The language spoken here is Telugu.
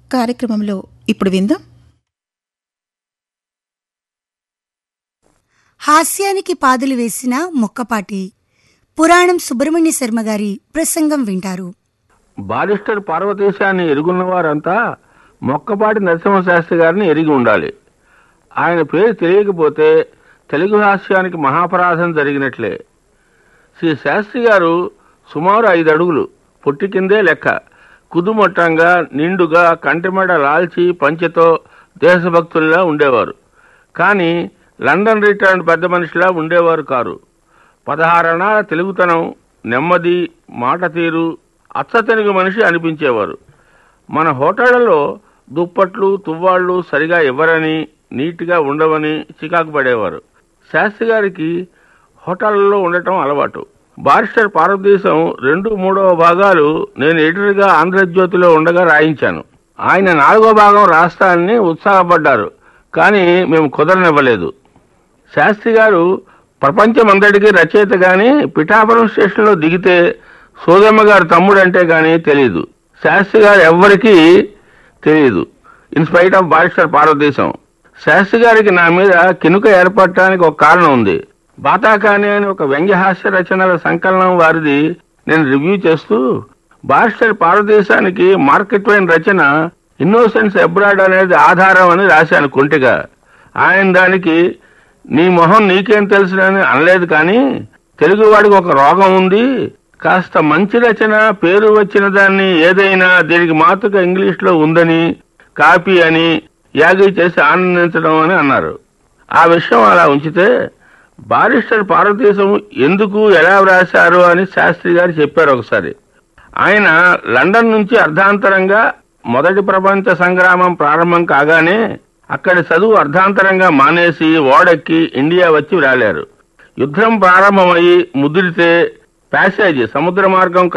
కార్యక్రమంలో ఇప్పుడు విందాం హాస్యానికి పాదులు వేసిన మొక్కపాటి పురాణం సుబ్రహ్మణ్య శర్మ గారి ప్రసంగం వింటారు బారిస్టర్ పార్వతీశాన్ని ఎరుగున్న వారంతా మొక్కపాటి నరసింహశాస్త్రి గారిని ఎరిగి ఉండాలి ఆయన పేరు తెలియకపోతే తెలుగు హాస్యానికి మహాపరాధం జరిగినట్లే శ్రీ శాస్త్రి గారు సుమారు ఐదు అడుగులు పొట్టి కిందే లెక్క కుదుమొట్టంగా నిండుగా కంటిమెడ లాల్చి పంచెతో దేశభక్తుల్లా ఉండేవారు కానీ లండన్ రిటర్న్ పెద్ద మనిషిలా ఉండేవారు కారు పదహారణాల తెలుగుతనం నెమ్మది మాట తీరు అచ్చ తెలుగు మనిషి అనిపించేవారు మన హోటళ్లలో దుప్పట్లు తువ్వాళ్ళు సరిగా ఇవ్వరని నీట్గా ఉండవని చికాకు పడేవారు శాస్త్రి గారికి హోటళ్లలో ఉండటం అలవాటు బారిస్టర్ భారతదేశం రెండు మూడవ భాగాలు నేను ఎడిటర్గా ఆంధ్రజ్యోతిలో ఉండగా రాయించాను ఆయన నాలుగో భాగం రాస్తానని ఉత్సాహపడ్డారు కానీ మేము కుదరనివ్వలేదు శాస్త్రి గారు ప్రపంచమంతటికీ రచయిత గాని పిఠాపురం స్టేషన్లో దిగితే సోదమ్మ గారు తమ్ముడంటే గాని తెలియదు శాస్త్రి గారు ఎవ్వరికీ తెలియదు ఇన్స్పైట్ ఆఫ్ బారిస్టర్ భారతదేశం శాస్త్రి గారికి నా మీద కినుక ఏర్పడటానికి ఒక కారణం ఉంది బాతాకాని అని ఒక వ్యంగ్యహాస్య రచనల సంకలనం వారిది నేను రివ్యూ చేస్తూ బారిస్టర్ భారతదేశానికి మార్కెట్ వైన్ రచన ఇన్నోసెన్స్ అబ్రాడ్ అనేది ఆధారం అని రాశాను కుంటిగా ఆయన దానికి నీ మొహం నీకేం తెలుసునని అనలేదు కానీ తెలుగువాడికి ఒక రోగం ఉంది కాస్త మంచి రచన పేరు వచ్చిన దాన్ని ఏదైనా దీనికి మాతృక ఇంగ్లీష్లో ఉందని కాపీ అని యాగి చేసి ఆనందించడం అని అన్నారు ఆ విషయం అలా ఉంచితే బారిస్టర్ భారతదేశం ఎందుకు ఎలా వ్రాశారు అని శాస్త్రి గారు చెప్పారు ఒకసారి ఆయన లండన్ నుంచి అర్ధాంతరంగా మొదటి ప్రపంచ సంగ్రామం ప్రారంభం కాగానే అక్కడి చదువు అర్ధాంతరంగా మానేసి ఓడెక్కి ఇండియా వచ్చి రాలేరు యుద్ధం ప్రారంభమయ్యి ముదిరితే ప్యాసేజ్ సముద్ర మార్గం